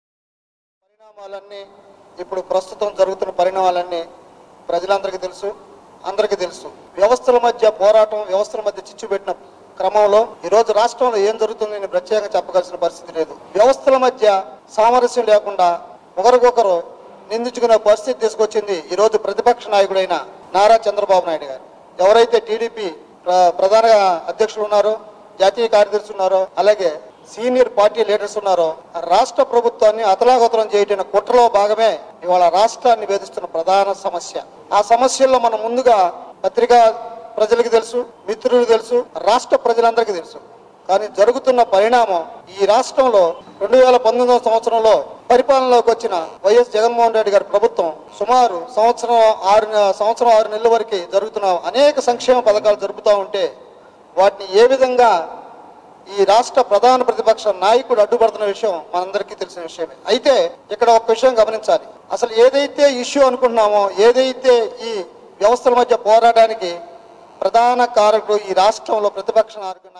పరిణామాలన్నీ ఇప్పుడు ప్రస్తుతం జరుగుతున్న పరిణామాలన్నీ ప్రజలందరికీ తెలుసు అందరికీ తెలుసు వ్యవస్థల మధ్య పోరాటం వ్యవస్థల మధ్య చిచ్చు పెట్టిన క్రమంలో ఈ రోజు రాష్ట్రంలో ఏం జరుగుతుంది నేను ప్రత్యేకంగా చెప్పగలసిన పరిస్థితి లేదు వ్యవస్థల మధ్య సామరస్యం లేకుండా ఒకరికొకరు నిందించుకునే పరిస్థితి తీసుకొచ్చింది ఈ రోజు ప్రతిపక్ష నాయకుడైన నారా చంద్రబాబు నాయుడు గారు ఎవరైతే టీడీపీ ప్ర- ప్రధాన అధ్యక్షులు ఉన్నారో జాతీయ కార్యదర్శి ఉన్నారో అలాగే సీనియర్ పార్టీ లీడర్స్ ఉన్నారో రాష్ట్ర ప్రభుత్వాన్ని అతలాకుతలం చేయటం కుట్రలో భాగమే ఇవాళ రాష్ట్రాన్ని వేధిస్తున్న ప్రధాన సమస్య ఆ సమస్యల్లో మనం ముందుగా పత్రికా ప్రజలకు తెలుసు మిత్రులకు తెలుసు రాష్ట్ర ప్రజలందరికీ తెలుసు కానీ జరుగుతున్న పరిణామం ఈ రాష్ట్రంలో రెండు వేల పంతొమ్మిదవ సంవత్సరంలో పరిపాలనలోకి వచ్చిన వైఎస్ జగన్మోహన్ రెడ్డి గారి ప్రభుత్వం సుమారు సంవత్సరం ఆరు నె- సంవత్సరం ఆరు నెలల వరకు జరుగుతున్న అనేక సంక్షేమ పథకాలు జరుపుతూ ఉంటే వాటిని ఏ విధంగా ఈ రాష్ట్ర ప్రధాన ప్రతిపక్ష నాయకుడు అడ్డుపడుతున్న విషయం మనందరికీ తెలిసిన విషయమే అయితే ఇక్కడ ఒక విషయం గమనించాలి అసలు ఏదైతే ఇష్యూ అనుకుంటున్నామో ఏదైతే ఈ వ్యవస్థల మధ్య పోరాటానికి ప్రధాన కారకుడు ఈ రాష్ట్రంలో ప్రతిపక్ష నాయకుడు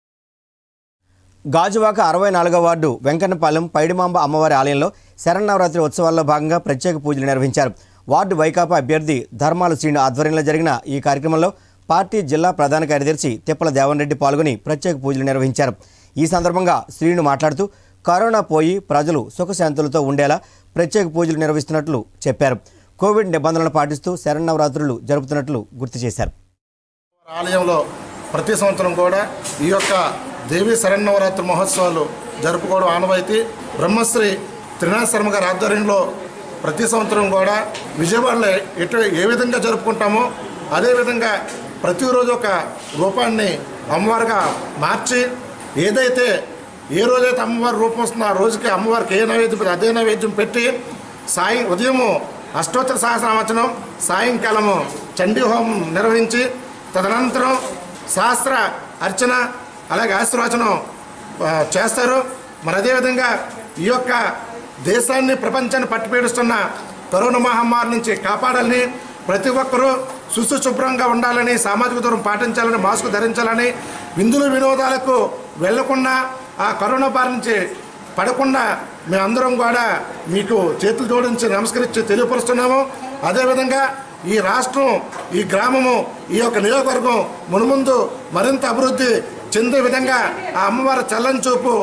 గాజువాక అరవై నాలుగో వార్డు వెంకన్నపాలెం పైడిమాంబ అమ్మవారి ఆలయంలో శరన్నవరాత్రి ఉత్సవాల్లో భాగంగా ప్రత్యేక పూజలు నిర్వహించారు వార్డు వైకాపా అభ్యర్థి ధర్మాల శ్రీను ఆధ్వర్యంలో జరిగిన ఈ కార్యక్రమంలో పార్టీ జిల్లా ప్రధాన కార్యదర్శి తిప్పల దేవన్ రెడ్డి పాల్గొని ప్రత్యేక పూజలు నిర్వహించారు ఈ సందర్భంగా శ్రీను మాట్లాడుతూ కరోనా పోయి ప్రజలు సుఖశాంతులతో ఉండేలా ప్రత్యేక పూజలు నిర్వహిస్తున్నట్లు చెప్పారు కోవిడ్ నిబంధనలు పాటిస్తూ శరన్నవరాత్రులు జరుపుతున్నట్లు గుర్తు చేశారు ఆలయంలో ప్రతి సంవత్సరం కూడా ఈ యొక్క దేవీ శరన్నవరాత్రి మహోత్సవాలు జరుపుకోవడం ఆనవాయితీ బ్రహ్మశ్రీ త్రినాథ శర్మ గారి ఆధ్వర్యంలో ప్రతి సంవత్సరం కూడా విజయవాడలో ఎటు ఏ విధంగా జరుపుకుంటామో అదేవిధంగా ప్రతిరోజు ఒక రూపాన్ని అమ్మవారిగా మార్చి ఏదైతే ఏ రోజైతే అమ్మవారి రూపం వస్తుందో ఆ రోజుకి అమ్మవారికి ఏ నైవేద్యం పెట్టి అదే నైవేద్యం పెట్టి సాయం ఉదయము అష్టోత్తర సహస్రవచనం సాయంకాలము చండీ హోమం నిర్వహించి తదనంతరం శాస్త్ర అర్చన అలాగే ఆశీర్వచనం ఆ, చేస్తారు మరి అదేవిధంగా ఈ యొక్క దేశాన్ని ప్రపంచాన్ని పట్టిపీడుస్తున్న కరోనా మహమ్మారి నుంచి కాపాడాలని ప్రతి ఒక్కరూ శుశు శుభ్రంగా ఉండాలని సామాజిక దూరం పాటించాలని మాస్క్ ధరించాలని విందులు వినోదాలకు వెళ్లకుండా ఆ కరోనా బారి నుంచి పడకుండా మేమందరం కూడా మీకు చేతులు జోడించి నమస్కరించి తెలియపరుస్తున్నాము అదేవిధంగా ఈ రాష్ట్రం ఈ గ్రామము ఈ యొక్క నియోజకవర్గం మునుముందు మరింత అభివృద్ధి చెందే విధంగా ఆ అమ్మవారి చల్లని చూపు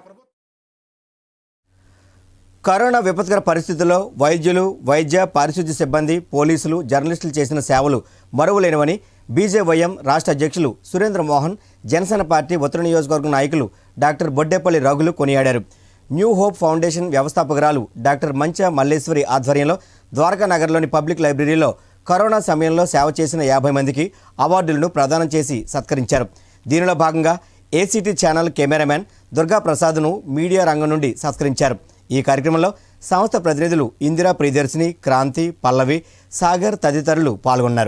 కరోనా విపత్కర పరిస్థితుల్లో వైద్యులు వైద్య పారిశుద్ధ్య సిబ్బంది పోలీసులు జర్నలిస్టులు చేసిన సేవలు మరువలేనివని బీజేవైఎం రాష్ట్ర అధ్యక్షులు సురేంద్ర మోహన్ జనసేన పార్టీ ఉత్తర నియోజకవర్గం నాయకులు డాక్టర్ బొడ్డేపల్లి రఘులు కొనియాడారు న్యూ హోప్ ఫౌండేషన్ వ్యవస్థాపకురాలు డాక్టర్ మంచ మల్లేశ్వరి ఆధ్వర్యంలో ద్వారకా నగర్లోని పబ్లిక్ లైబ్రరీలో కరోనా సమయంలో సేవ చేసిన యాభై మందికి అవార్డులను ప్రదానం చేసి సత్కరించారు దీనిలో భాగంగా ఏసీటీ ఛానల్ కెమెరామ్యాన్ దుర్గా ప్రసాద్ను మీడియా రంగం నుండి సత్కరించారు ఈ కార్యక్రమంలో సంస్థ ప్రతినిధులు ఇందిరా ప్రియదర్శిని క్రాంతి పల్లవి సాగర్ తదితరులు పాల్గొన్నారు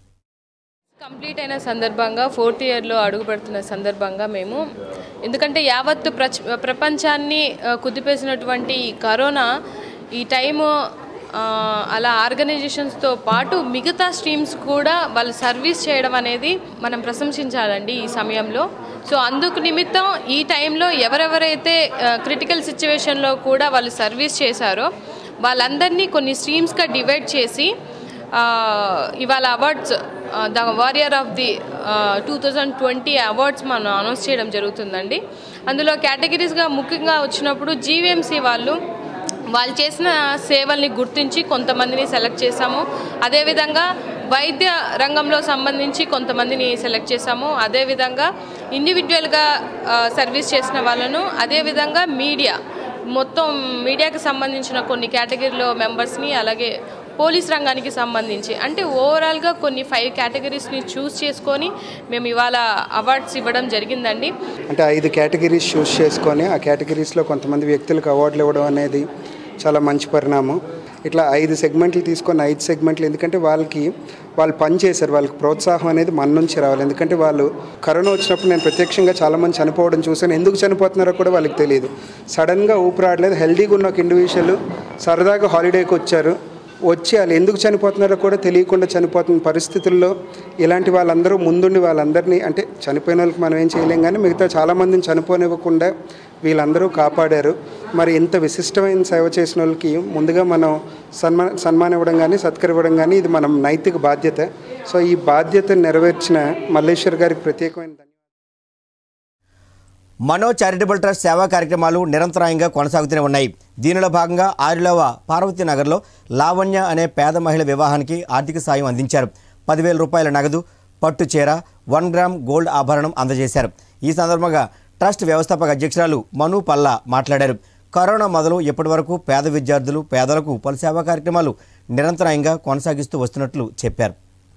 కంప్లీట్ అయిన సందర్భంగా ఫోర్త్ ఇయర్లో అడుగు పెడుతున్న సందర్భంగా మేము ఎందుకంటే యావత్తు ప్రచ ప్రపంచాన్ని ఆ, కుదిపేసినటువంటి ఈ కరోనా ఈ టైము ఆ, అలా ఆర్గనైజేషన్స్తో పాటు మిగతా స్ట్రీమ్స్ కూడా వాళ్ళు సర్వీస్ చేయడం అనేది మనం ప్రశంసించాలండి ఈ సమయంలో సో అందుకు నిమిత్తం ఈ టైంలో ఎవరెవరైతే క్రిటికల్ సిచ్యువేషన్లో కూడా వాళ్ళు సర్వీస్ చేశారో వాళ్ళందరినీ కొన్ని స్ట్రీమ్స్గా డివైడ్ చేసి ఆ, ఇవాళ awards the warrior of the two thousand twenty awards మనం అనౌన్స్ చేయడం జరుగుతుందండి అందులో కేటగిరీస్గా ముఖ్యంగా వచ్చినప్పుడు జీవీఎంసీ వాళ్ళు వాళ్ళు చేసిన సేవల్ని గుర్తించి కొంతమందిని సెలెక్ట్ చేశాము అదేవిధంగా వైద్య రంగంలో సంబంధించి కొంతమందిని సెలెక్ట్ చేశాము అదేవిధంగా ఇండివిజువల్గా సర్వీస్ చేసిన వాళ్ళను అదేవిధంగా మీడియా మొత్తం మీడియాకి సంబంధించిన కొన్ని కేటగిరీలో మెంబర్స్ని అలాగే పోలీస్ రంగానికి సంబంధించి అంటే ఓవరాల్గా కొన్ని ఫైవ్ కేటగిరీస్ని చూస్ చేసుకొని మేము ఇవాళ అవార్డ్స్ ఇవ్వడం జరిగిందండి అంటే ఐదు కేటగిరీస్ చూస్ చేసుకొని ఆ కేటగిరీస్లో కొంతమంది వ్యక్తులకు అవార్డులు ఇవ్వడం అనేది చాలా మంచి పరిణామం ఇట్లా ఐదు సెగ్మెంట్లు తీసుకొని ఐదు సెగ్మెంట్లు ఎందుకంటే వాళ్ళకి వాళ్ళు పని చేశారు వాళ్ళకి ప్రోత్సాహం అనేది మన నుంచి రావాలి ఎందుకంటే వాళ్ళు కరోనా వచ్చినప్పుడు నేను ప్రత్యక్షంగా చాలామంది చనిపోవడం చూశాను ఎందుకు చనిపోతున్నారో కూడా వాళ్ళకి తెలియదు సడన్గా ఊపిరాడలేదు హెల్దీగా ఉన్న ఒక ఇండివిజువల్ సరదాగా హాలిడేకి వచ్చారు వచ్చి వాళ్ళు ఎందుకు చనిపోతున్నారో కూడా తెలియకుండా చనిపోతున్న పరిస్థితుల్లో ఇలాంటి వాళ్ళందరూ ముందుండి వాళ్ళందరినీ అంటే చనిపోయిన వాళ్ళకి మనం ఏం చేయలేం కానీ మిగతా చాలామందిని చనిపోనివ్వకుండా వీళ్ళందరూ కాపాడారు మరి ఇంత విశిష్టమైన సేవ చేసిన వాళ్ళకి ముందుగా మనం సన్మా సన్మానం ఇవ్వడం కానీ సత్కరివ్వడం కానీ ఇది మనం నైతిక బాధ్యత సో ఈ బాధ్యత నెరవేర్చిన మల్లేశ్వర్ గారికి ప్రత్యేకమైన మనో చారిటబుల్ ట్రస్ట్ సేవా కార్యక్రమాలు నిరంతరాయంగా కొనసాగుతూనే ఉన్నాయి దీనిలో భాగంగా ఆరులవ పార్వతీ నగర్లో లావణ్య అనే పేద మహిళ వివాహానికి ఆర్థిక సాయం అందించారు పదివేల రూపాయల నగదు పట్టు చీర వన్ గ్రామ్ గోల్డ్ ఆభరణం అందజేశారు ఈ సందర్భంగా ట్రస్ట్ వ్యవస్థాపక అధ్యక్షురాలు మను పల్లా మాట్లాడారు కరోనా మొదలు ఇప్పటి వరకు పేద విద్యార్థులు పేదలకు పలు సేవా కార్యక్రమాలు నిరంతరాయంగా కొనసాగిస్తూ వస్తున్నట్లు చెప్పారు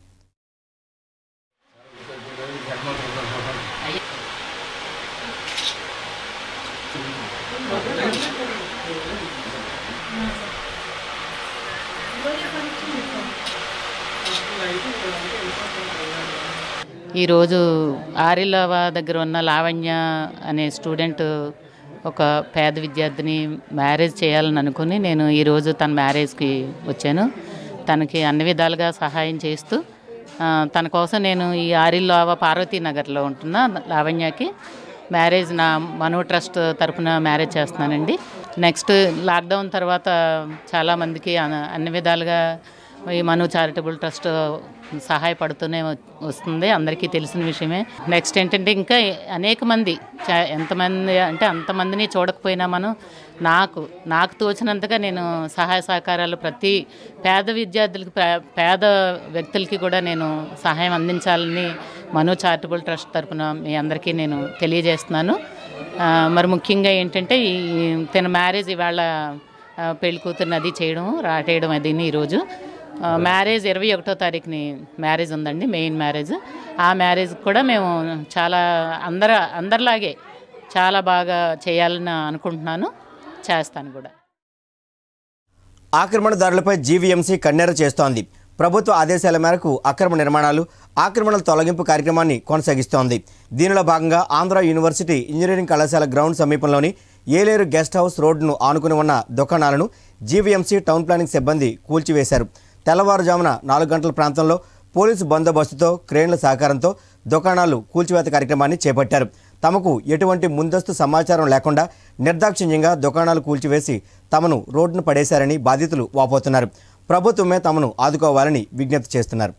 ఈరోజు ఆరిలవ దగ్గర ఉన్న లావణ్య అనే స్టూడెంట్ ఒక పేద విద్యార్థిని మ్యారేజ్ చేయాలని అనుకుని నేను ఈరోజు తన మ్యారేజ్కి వచ్చాను తనకి అన్ని విధాలుగా సహాయం చేస్తూ ఆ, తన కోసం నేను ఈ ఆరిల్లావ పార్వతీ నగర్లో ఉంటున్న లావణ్యకి మ్యారేజ్ నా మనో ట్రస్ట్ తరపున మ్యారేజ్ చేస్తున్నానండి నెక్స్ట్ లాక్డౌన్ తర్వాత చాలామందికి అన- అన్ని విధాలుగా ఈ మను చారిటబుల్ ట్రస్ట్ సహాయపడుతూనే వ- వస్తుంది అందరికీ తెలిసిన విషయమే నెక్స్ట్ ఏంటంటే ఇంకా అనేక మంది చా- ఎంతమంది అంటే అంతమందిని చూడకపోయినా మనం నాకు నాకు తోచినంతగా నేను సహాయ సహకారాలు ప్రతి పేద విద్యార్థులకి పే- పేద వ్యక్తులకి కూడా నేను సహాయం అందించాలని మను చారిటబుల్ ట్రస్ట్ తరపున మీ అందరికీ నేను తెలియజేస్తున్నాను ఆ, మరి ముఖ్యంగా ఏంటంటే ఈ తన మ్యారేజ్ ఇవాళ ఆ, పెళ్లి కూతురుని అది చేయడం రాటేయడం అది ఈరోజు ఆ, మ్యారేజ్ ఇరవై ఒకటో తారీఖుని మ్యారేజ్ ఉందండి మెయిన్ మ్యారేజ్ ఆ మ్యారేజ్ కూడా మేము చాలా అందర అందరిలాగే చాలా బాగా చేయాలని అనుకుంటున్నాను చేస్తాను కూడా ఆక్రమణదారులపై జీవీఎంసీ కన్నెర చేస్తోంది ప్రభుత్వ ఆదేశాల మేరకు అక్రమ నిర్మాణాలు ఆక్రమణల తొలగింపు కార్యక్రమాన్ని కొనసాగిస్తోంది దీనిలో భాగంగా ఆంధ్ర యూనివర్సిటీ ఇంజనీరింగ్ కళాశాల గ్రౌండ్ సమీపంలోని ఏలేరు గెస్ట్ హౌస్ రోడ్డును ఆనుకుని ఉన్న దుకాణాలను జీవీఎంసీ టౌన్ ప్లానింగ్ సిబ్బంది కూల్చివేశారు తెల్లవారుజామున నాలుగు గంటల ప్రాంతంలో పోలీసు బందోబస్తుతో క్రేన్ల సహకారంతో దుకాణాలు కూల్చివేత కార్యక్రమాన్ని చేపట్టారు తమకు ఎటువంటి ముందస్తు సమాచారం లేకుండా నిర్దాక్షిణ్యంగా దుకాణాలు కూల్చివేసి తమను రోడ్డును పడేశారని బాధితులు వాపోతున్నారు ప్రభుత్వమే తమను ఆదుకోవాలని విజ్ఞప్తి చేస్తున్నారు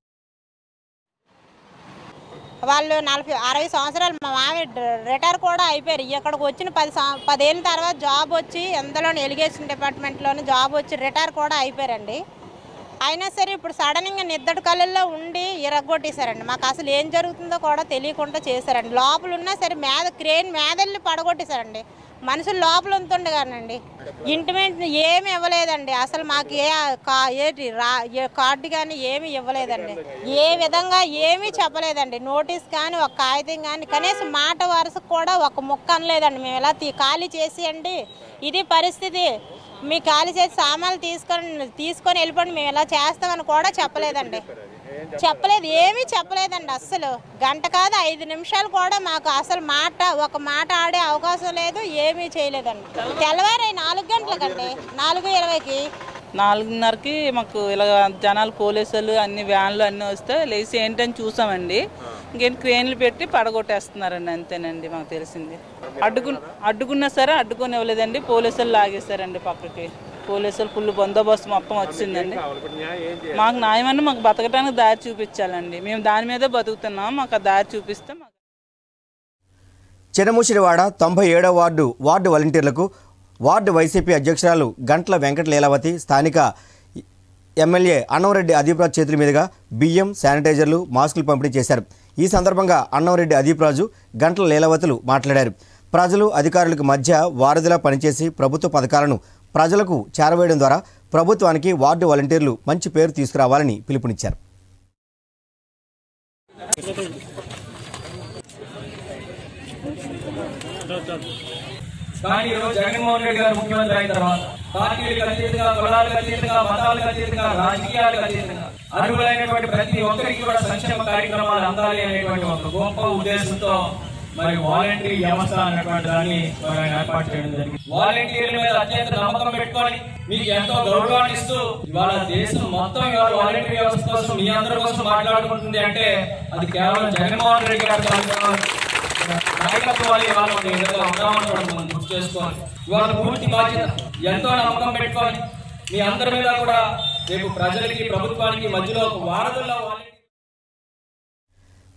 వాళ్ళు నలభై అరవై సంవత్సరాలు మా మామయ్య రిటైర్ కూడా అయిపోయారు ఇక్కడికి వచ్చిన పది సం- పదేళ్ళ తర్వాత జాబ్ వచ్చి ఎందులోని ఎలిగేషన్ డిపార్ట్మెంట్లోని జాబ్ వచ్చి రిటైర్ కూడా అయిపోయారండి అయినా సరే ఇప్పుడు సడన్గా నిద్దటి కళ్ళల్లో ఉండి ఇరగొట్టేశారండి మాకు అసలు ఏం జరుగుతుందో కూడా తెలియకుండా చేశారండి లోపల ఉన్నా సరే మీద క్రేన్ మీదల్ని పడగొట్టేశారండి మనుషులు లోపల ఉంటుండే కానండి ఇంటిమేట్ ఏమి ఇవ్వలేదండి అసలు మాకు ఏ కా- ఏంటి రా ఏ కార్డు కానీ ఏమి ఇవ్వలేదండి ఏ విధంగా ఏమీ చెప్పలేదండి నోటీస్ కానీ ఒక కాగితం కానీ కనీసం మాట వరుసకు కూడా ఒక ముక్క అనలేదండి మేము ఇలా తీ- ఖాళీ చేసేయండి ఇది పరిస్థితి మీ ఖాళీ చేసి సామాన్లు తీసుకొని తీసుకొని వెళ్ళిపోండి మేము ఇలా చేస్తామని కూడా చెప్పలేదండి చెప్పలేదు ఏమీ చెప్పలేదండి అస్సలు గంట కాదు ఐదు నిమిషాలు కూడా మాకు అసలు మాట ఒక మాట ఆడే అవకాశం లేదు ఏమీ చేయలేదండి తెల్లవారు నాలుగు గంటలకండి నాలుగు ఇరవైకి నాలుగున్నరకి మాకు ఇలా జనాలు పోలీసులు అన్ని వ్యాన్లు అన్నీ వస్తే లేచి ఏంటని చూసామండి ఇంకేం క్రేన్లు పెట్టి పడగొట్టేస్తున్నారండి అంతేనండి మాకు తెలిసింది అడ్డుకు అడ్డుకున్నా సరే అడ్డుకొని ఇవ్వలేదండి పోలీసులు లాగేశారండి పక్కకి పోలీసులు ఫుల్ బందోబస్తు మొత్తం వచ్చిందండి మాకు న్యాయమని మాకు బతకడానికి దారి చూపించాలండి మేము దాని మీదే బతుకుతున్నాం మాకు ఆ దారి చూపిస్తే మాకు చినముషిరివాడ తొంభై ఏడవ వార్డు వార్డు వాలంటీర్లకు వార్డు వైసీపీ అధ్యక్షురాలు గంట్ల వెంకట లీలావతి స్థానిక ఎమ్మెల్యే అన్నంరెడ్డి అదీప్రాజు చేతుల మీదుగా బియ్యం శానిటైజర్లు మాస్కులు పంపిణీ చేశారు ఈ సందర్భంగా అన్నంరెడ్డి అదీప్రాజు గంట్ల లీలావతులు మాట్లాడారు ప్రజలు అధికారులకు మధ్య వారధిలా పనిచేసి ప్రభుత్వ పథకాలను ప్రజలకు చేరవేయడం ద్వారా ప్రభుత్వానికి వార్డు వాలంటీర్లు మంచి పేరు తీసుకురావాలని పిలుపునిచ్చారు కానీ ఈరోజు జగన్మోహన్ రెడ్డి గారు ముఖ్యమంత్రి అయిన తర్వాత పార్టీలకు అతీతంగా కులాలకు అతీతంగా మతాలకు అతీతంగా రాజకీయాలకు అతీతంగా అర్హులైనటువంటి ప్రతి ఒక్కరికి కూడా సంక్షేమ కార్యక్రమాలు అందాలి అనేటువంటి ఒక గొప్ప ఉద్దేశంతో మరి వాలంటీర్ వ్యవస్థ అనేటువంటి దాన్ని మరి ఆయన ఏర్పాటు చేయడం జరిగింది వాలంటీర్ల మీద అత్యంత నమ్మకం పెట్టుకొని మీకు ఎంతో గౌరవాన్ని ఇస్తూ ఇవాళ దేశం మొత్తం ఇవాళ వాలంటీర్ వ్యవస్థ కోసం మీ అందరి కోసం మాట్లాడుకుంటుంది అంటే అది కేవలం జగన్మోహన్ రెడ్డి గారి తాలూకా నాయకత్వాలు ఇవాళ ఒక విధంగా ఉందామని కూడా మనం గుర్తు చేసుకోవాలి ఇవాళ పూర్తి బాధ్యత ఎంతో నమ్మకం పెట్టుకొని మీ అందరి మీద కూడా రేపు ప్రజలకి ప్రభుత్వానికి మధ్యలో ఒక వారధుల్లో వాలంటీర్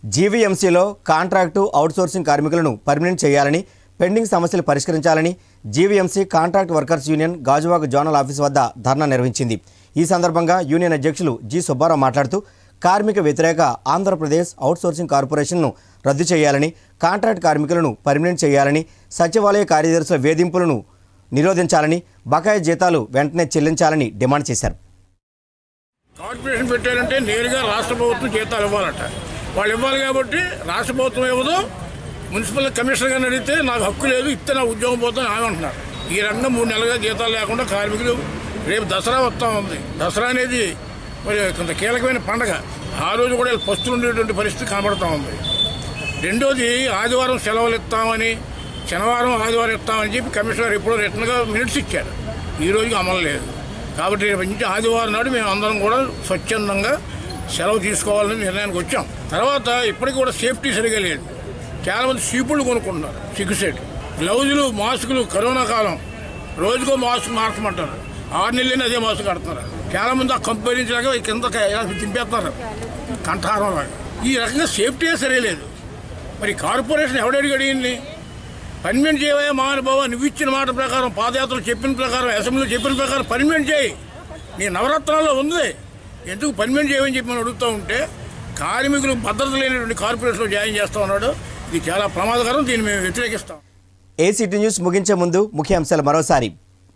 జీవీఎంసీలో కాంట్రాక్టు అవుట్సోర్సింగ్ కార్మికులను పర్మనెంట్ చేయాలని పెండింగ్ సమస్యలు పరిష్కరించాలని GVMC contract workers union Gajuwaka zonal office వద్ద ధర్నా నిర్వహించింది ఈ సందర్భంగా యూనియన్ అధ్యక్షులు జి సుబ్బారావు మాట్లాడుతూ కార్మిక వ్యతిరేక ఆంధ్రప్రదేశ్ అవుట్సోర్సింగ్ కార్పొరేషన్ను రద్దు చేయాలని కాంట్రాక్ట్ కార్మికులను పర్మనెంట్ చేయాలని సచివాలయ కార్యదర్శుల వేధింపులను నిరోధించాలని బకాయి జీతాలు వెంటనే చెల్లించాలని డిమాండ్ చేశారు కార్పొరేషన్ పెట్టారంటే నేరుగా రాష్ట్ర ప్రభుత్వం జీతాలు ఇవ్వాలట వాళ్ళు ఇవ్వాలి కాబట్టి రాష్ట్ర ప్రభుత్వం ఇవ్వదు మున్సిపల్ కమిషనర్ గారిని అడిగితే నాకు హక్కు లేదు ఇస్తే నా ఉద్యోగం పోతాను ఆమె అంటున్నారు ఈ రంగం మూడు నెలలుగా జీతాలు లేకుండా కార్మికులు రేపు దసరా వస్తూ ఉంది దసరా అనేది మరి కొంత కీలకమైన పండగ ఆ రోజు కూడా వీళ్ళు పస్తులు ఉండేటువంటి పరిస్థితి కనబడుతూ ఉంది రెండోది ఆదివారం సెలవులు ఇస్తామని శనివారం ఆదివారం ఇస్తామని చెప్పి కమిషనర్ ఎప్పుడో రిటర్న్గా మినిట్స్ ఇచ్చారు ఈ రోజుకి అమలు లేదు కాబట్టి రేపు నుంచి ఆదివారం నాడు మేము అందరం కూడా స్వచ్ఛందంగా సెలవు తీసుకోవాలని నిర్ణయానికి వచ్చాం తర్వాత ఇప్పటికి కూడా సేఫ్టీ సరిగా లేదు చాలామంది సీపుళ్ళు కొనుక్కుంటున్నారు సిగ్గుసేట్ గ్లౌజులు మాస్కులు కరోనా కాలం రోజుకో మాస్క్ మార్చమంటారు ఆరు నెలలైనా అదే మాస్క్ కడుతున్నారు చాలామంది ఆ కంపెనీలాగా కింద ఇలా దింపేస్తున్నారు కంఠారం లాగా ఈ రకంగా సేఫ్టీ సరేలేదు మరి కార్పొరేషన్ ఎవడడిగి అడిగింది పర్మినెంట్ చేయవా మహానుభావ నువ్వు ఇచ్చిన మాట ప్రకారం పాదయాత్రలు చెప్పిన ప్రకారం అసెంబ్లీలో చెప్పిన ప్రకారం పర్మినెంట్ చేయి నీ నవరత్నాల్లో ఉంది ఎందుకు పర్మినెంట్ చేయమని చెప్పి మనం అడుగుతూ ఉంటే కార్మికులు భద్రత లేనటువంటి కార్పొరేషన్లో జాయిన్ చేస్తూ ఉన్నాడు ఇది చాలా ప్రమాదకరం దీన్ని మేము వ్యతిరేకిస్తాం ఏసీటీ న్యూస్ ముగించే ముందు ముఖ్యాంశాలు మరోసారి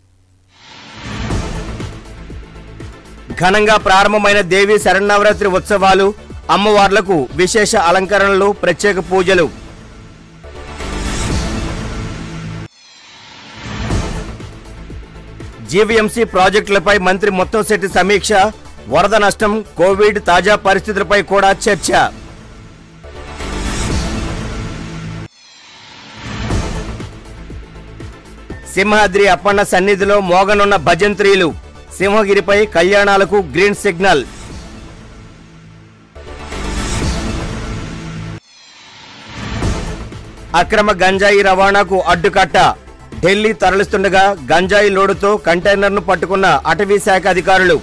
ఘనంగా ప్రారంభమైన దేవి శరన్నవరాత్రి ఉత్సవాలు అమ్మవార్లకు విశేష అలంకరణలు ప్రత్యేక పూజలు జీవీఎంసీ ప్రాజెక్టులపై మంత్రి మొత్తంశెట్టి సమీక్ష వరద నష్టం కోవిడ్ తాజా పరిస్థితులపై కూడా చర్చ సింహాద్రి అప్పన్న సన్నిధిలో మోగనున్న భజంత్రీలు సింహగిరిపై కళ్యాణాలకు గ్రీన్ సిగ్నల్ అక్రమ గంజాయి రవాణాకు అడ్డుకట్ట ఢిల్లీ తరలిస్తుండగా గంజాయి లోడుతో కంటైనర్ను పట్టుకున్న అటవీ శాఖ అధికారులు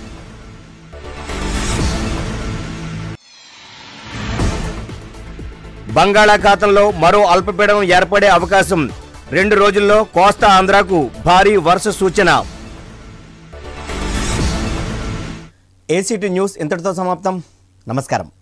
బంగాళాఖాతంలో మరో అల్పపీడనం ఏర్పడే అవకాశం రెండు రోజుల్లో కోస్తా ఆంధ్రాకు భారీ వర్ష సూచన ఏసీటీ న్యూస్ ఇంతటితో సమాప్తం నమస్కారం